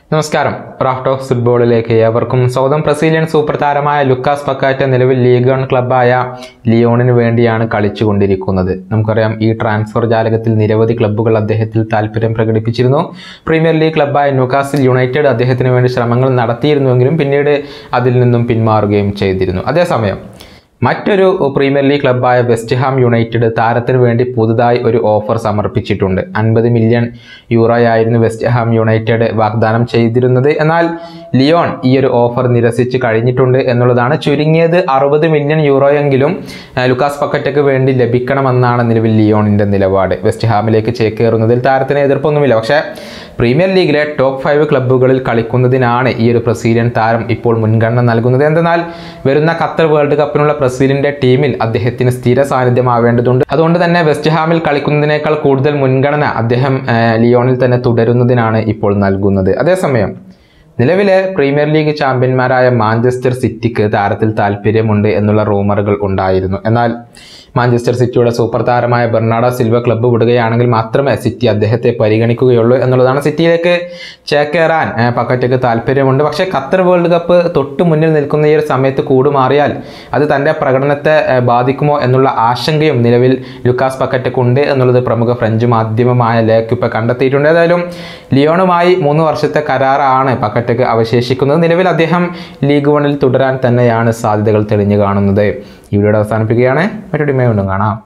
നമസ്കാരം raft of ഫുട്ബോളിലേക്ക് ഏവർക്കും സ്വാഗതം ബ്രസീലിയൻ സൂപ്പർ താരമായ ലുക്കാസ് പക്കാറ്റ നിലവിൽ ലീഗ് വൺ ക്ലബ്ബായ ലിയോണിന് വേണ്ടിയാണ് കളിച്ചുകൊണ്ടിരിക്കുന്നത് നമുക്കറിയാം ഈ ട്രാൻസ്ഫർ ജാലകത്തിൽ നിരവധി ക്ലബ്ബുകൾ അദ്ദേഹത്തിൽ താല്പര്യം പ്രകടിപ്പിച്ചിരുന്നു പ്രീമിയർ ലീഗ് ക്ലബ്ബായ ന്യൂകാസിൽ യുണൈറ്റഡ് അദ്ദേഹത്തിന് വേണ്ടി ശ്രമങ്ങൾ നടത്തിയിരുന്നുവെങ്കിലും പിന്നീട് അതിൽ നിന്നും പിന്മാറുകയും ചെയ്തിരുന്നു അതേസമയം മറ്റൊരു പ്രീമിയർ ലീഗ് ക്ലബ്ബായ വെസ്റ്റ് ഹാം യുണൈറ്റഡ് താരത്തിന് വേണ്ടി പുതുതായി ഒരു ഓഫർ സമർപ്പിച്ചിട്ടുണ്ട് അൻപത് മില്യൺ യൂറോയായിരുന്നു വെസ്റ്റ് ഹാം യുണൈറ്റഡ് വാഗ്ദാനം ചെയ്തിരുന്നത് എന്നാൽ ലിയോൺ ഈ ഒരു ഓഫർ നിരസിച്ച് കഴിഞ്ഞിട്ടുണ്ട് എന്നുള്ളതാണ് ചുരുങ്ങിയത് അറുപത് മില്യൺ യൂറോയെങ്കിലും ആ, ലുക്കാസ് പക്കറ്റയ്ക്ക് വേണ്ടി ലഭിക്കണമെന്നാണ് നിലവിൽ ലിയോണിന്റെ നിലപാട് വെസ്റ്റ് ഹാമിലേക്ക് ചേക്കേറുന്നതിൽ താരത്തിന് എതിർപ്പൊന്നുമില്ല പക്ഷേ പ്രീമിയർ ലീഗിലെ ടോപ്പ് ഫൈവ് ക്ലബ്ബുകളിൽ കളിക്കുന്നതിനാണ് ഈ ഒരു ബ്രസീലിയൻ താരം ഇപ്പോൾ മുൻഗണന നൽകുന്നത് എന്തെന്നാൽ വരുന്ന ഖത്തർ വേൾഡ് കപ്പിനുള്ള ബ്രസീലിന്റെ ടീമിൽ അദ്ദേഹത്തിന് സ്ഥിര സാന്നിധ്യമാവേണ്ടതുണ്ട് അതുകൊണ്ട് തന്നെ വെസ്റ്റ് ഹാമിൽ കളിക്കുന്നതിനേക്കാൾ കൂടുതൽ മുൻഗണന അദ്ദേഹം ആ, ലിയോണിൽ തന്നെ തുടരുന്നതിനാണ് ഇപ്പോൾ നൽകുന്നത് അതേസമയം നിലവിലെ പ്രീമിയർ ലീഗ് ചാമ്പ്യന്മാരായ മാഞ്ചസ്റ്റർ സിറ്റിക്ക് താരത്തിൽ താല്പര്യമുണ്ട് എന്നുള്ള റൂമറുകൾ ഉണ്ടായിരുന്നു എന്നാൽ മാഞ്ചസ്റ്റർ സിറ്റിയുടെ സൂപ്പർ താരമായ ബെർണാഡോ സിൽവ ക്ലബ്ബ് വിടുകയാണെങ്കിൽ മാത്രമേ സിറ്റി അദ്ദേഹത്തെ പരിഗണിക്കുകയുള്ളൂ എന്നുള്ളതാണ് സിറ്റിയിലേക്ക് ചേക്കേറാൻ ആ, പക്കറ്റയ്ക്ക് താല്പര്യമുണ്ട് പക്ഷേ ഖത്തർ വേൾഡ് കപ്പ് തൊട്ട് മുന്നിൽ നിൽക്കുന്ന ഈ ഒരു സമയത്ത് കൂടുമാറിയാൽ അത് തൻ്റെ പ്രകടനത്തെ ആ, ബാധിക്കുമോ എന്നുള്ള ആശങ്കയും നിലവിൽ ലുക്കാസ് പക്കറ്റയ്ക്ക് ഉണ്ട് എന്നുള്ളത് പ്രമുഖ ഫ്രഞ്ച് മാധ്യമമായ ലേക്ക് ഇപ്പോൾ കണ്ടെത്തിയിട്ടുണ്ട് ഏതായാലും ലിയോണുമായി മൂന്ന് വർഷത്തെ കരാറാണ് പക്കറ്റയ്ക്ക് അവശേഷിക്കുന്നത് നിലവിൽ അദ്ദേഹം ലീഗ് വണിൽ തുടരാൻ തന്നെയാണ് സാധ്യതകൾ തെളിഞ്ഞു കാണുന്നത് ഈ വീഡിയോ അവസാനിപ്പിക്കുകയാണ് മറ്റൊരു വീണ്ടും കാണാം